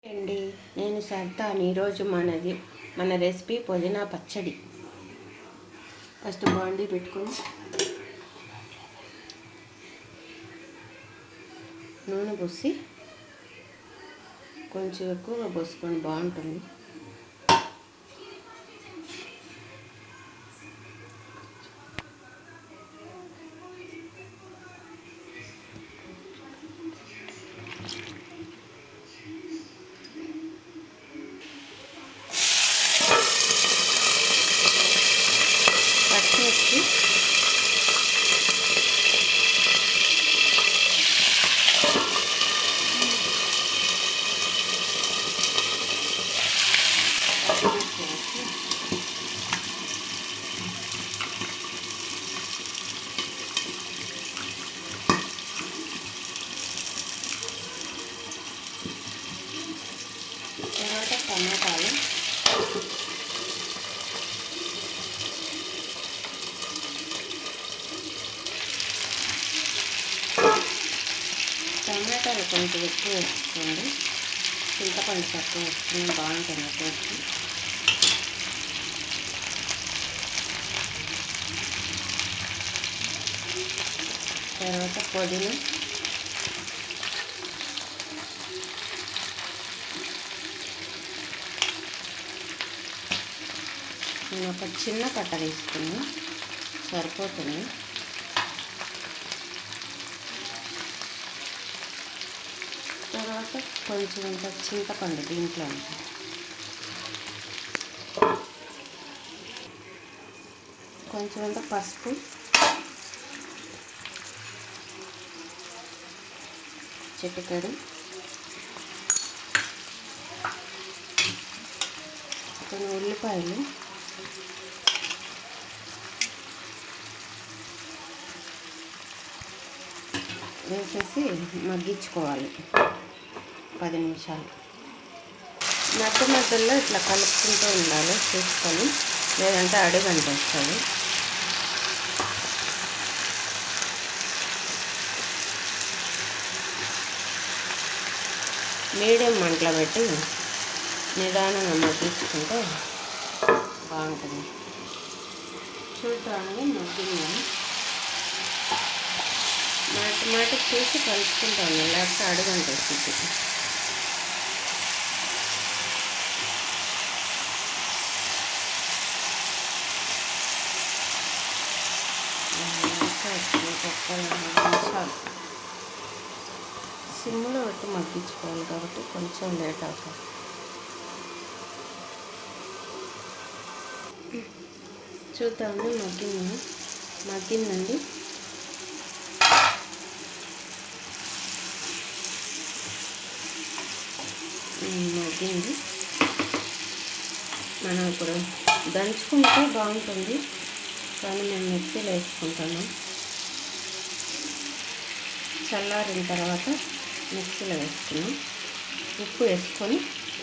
అండి నేను సర్దాను ఈరోజు మనది మన రెసిపీ పుదీనా పచ్చడి ఫస్ట్ బాండీ పెట్టుకొని నూనె పోసి కొంచెం ఎక్కువగా పోసుకొని బాగుంటుంది పచ్చిమిర్చి పచ్చిమిర్చి వేసి తర్వాత టమాటాలు టమాటాలు కొంచెం ఎక్కువ వేసుకోండి చింతపండు తక్కువ వేసుకుని బాగుంటుంది టేస్ట్ తర్వాత పుదీనా నేను ఒక చిన్న కట్ట తీసుకుని సరిపోతుంది తర్వాత కొంచెం ఇంత చింతపండు దీంట్లో ఉంటుంది కొంచెం అంత పసుపు చిటికెడు కొన్ని ఉల్లిపాయలు వేసేసి మగ్గించుకోవాలి పది నిమిషాలు మధ్య మధ్యలో ఇట్లా కలుపుకుంటూ ఉండాలి చూసుకొని లేదంటే అడుగు అనిపిస్తుంది మీడియం మంటలో పెట్టి నిదానంగా మగ్గించుకుంటే బాగుంటుంది చూడటానికి మగ్గింది మాట మాట చూసి కలుపుకుంటాను లేకపోతే అడుగు అనిపిస్తుంది నిమిషాలు సిమ్లో పెట్టి మగ్గించుకోవాలి కాబట్టి కొంచెం లేట్ అవుతుంది చూద్దామండి మగ్గింది మగ్గిందండి మగ్గింది మనం ఇప్పుడు దంచుకుంటే బాగుంటుంది కానీ మేము మిక్సీలో వేసుకుంటాను చల్లారిన తర్వాత మిక్సీలో వేసుకున్నాం ఉప్పు వేసుకొని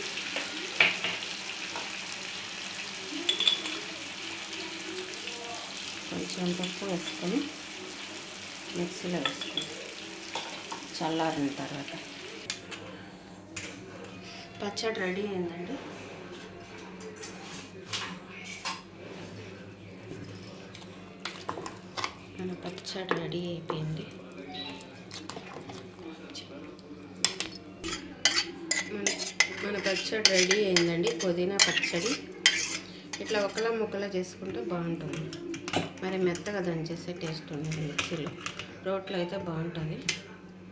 కొంచెం ఉప్పు వేసుకొని మిక్సీలో వేసుకున్నాం చల్లారిన తర్వాత పచ్చడి రెడీ అయిందండి మన పచ్చడి రెడీ అయిపోయింది మన మన పచ్చడి రెడీ అయిందండి పుదీనా పచ్చడి ఇట్లా ఒకలా ముక్కలా చేసుకుంటే బాగుంటుంది మరి మెత్తగా దంచేస్తే టేస్ట్ ఉండదు మిక్సీలో రోట్లో అయితే బాగుంటుంది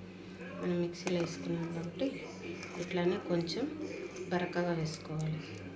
మనం మిక్సీలో వేసుకున్నాం కాబట్టి ఇట్లానే కొంచెం బరకగా వేసుకోవాలి